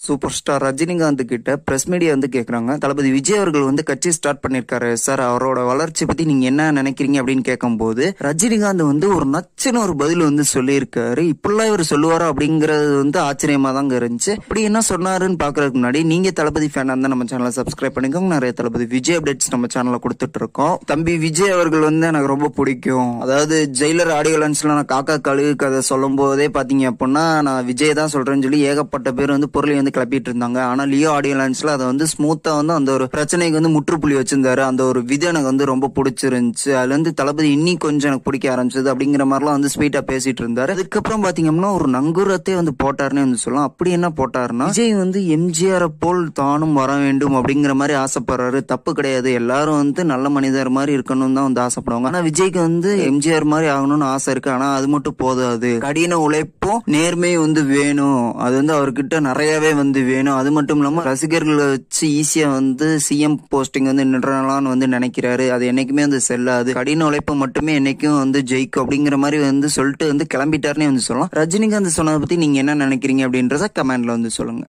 super star Rajinikanth கிட்ட press media வந்து கேக்குறாங்க தளபதி விஜய் அவர்கள் வந்து கட்சி ஸ்டார்ட் பண்ணிருக்காரு சார் அவரோட வளர்ச்சி பத்தி நீங்க என்ன நினைக்கிறீங்க அப்படின்னு கேட்கும்போது ரஜினிகாந்த் வந்து ஒரு நச்சுன்னு ஒரு பதில் வந்து சொல்லியிருக்காரு இப்படிலாம் இவர் சொல்லுவாரோ அப்படிங்கறது வந்து ஆச்சரியமா தாங்க இருந்துச்சு இப்படி என்ன சொன்னாருன்னு பாக்குறதுக்கு முன்னாடி நீங்க தளபதி ஃபேனா இருந்தா நம்ம சேனலை சப்ஸ்கிரைப் பண்ணிக்கோங்க நிறைய தளபதி விஜய் அப்டேட்ஸ் நம்ம சேனல்ல கொடுத்துட்டு இருக்கோம் தம்பி விஜய் அவர்கள் வந்து எனக்கு ரொம்ப பிடிக்கும் அதாவது ஜெயிலர் ஆடியோ லான்ச்ல நான் காக்கா கழுகு கதை சொல்லும் போதே பாத்தீங்க அப்படின்னா நான் விஜய் தான் சொல்றேன்னு சொல்லி ஏகப்பட்ட பேர் வந்து பொருளை வந்து கிளப்பிட்டு இருந்தாங்க ஆனா லியோ ஆடியோ லான்ச்ல அதை வந்து ஸ்மூத்தா வந்து அந்த ஒரு பிரச்சனைக்கு வந்து முற்றுப்புள்ளி வச்சிருந்தாரு அந்த ஒரு விதை எனக்கு வந்து ரொம்ப பிடிச்சிருந்துச்சு அதுல இருந்து தளபதி இன்னி கொஞ்சம் எனக்கு பிடிக்க ஆரம்பிச்சது அப்படிங்கிற மாதிரிலாம் வந்து ஸ்வீட்டா பேசிட்டு இருந்தாரு அதுக்கப்புறம் பாத்தீங்கன்னா ஒரு நங்குரத்தை வந்து போட்டாருன்னு வந்து சொல்லலாம் அப்படி என்ன போட்டாருன்னா விஜய் வந்து எம்ஜிஆரை போல் தானும் வர வேண்டும் அப்படிங்கிற மாதிரி ஆசைப்படுறாரு தப்பு கிடையாது எல்லாரும் வந்து நல்ல மனிதர் மாதிரி இருக்கணும்னு தான் வந்து ஆசைப்படுவாங்க ஆனா விஜய்க்கு வந்து எம்ஜிஆர் மாதிரி ஆகணும்னு ஆசை இருக்கு ஆனா அது மட்டும் போதாது கடின உழைப்பும் நேர்மையும் வந்து வேணும் அது வந்து அவர்கிட்ட நிறையவே வந்து வேணும் அது மட்டும் இல்லாம ரசிகர்களை வச்சு ஈஸியா வந்து சிஎம் போஸ்டிங் வந்து நின்றலாம்னு வந்து நினைக்கிறாரு அது என்னைக்குமே வந்து செல்லாது கடின உழைப்பு மட்டுமே என்னைக்கும் வந்து ஜெயிக்கும் அப்படிங்கிற மாதிரி வந்து சொல்லிட்டு வந்து கிளம்பிட்டாருன்னே வந்து சொல்லலாம் ரஜினிகாந்த் சொன்னதை பத்தி நீங்க என்ன நினைக்கிறீங்க அப்படின்றத கமெண்ட்ல வந்து சொல்லுங்க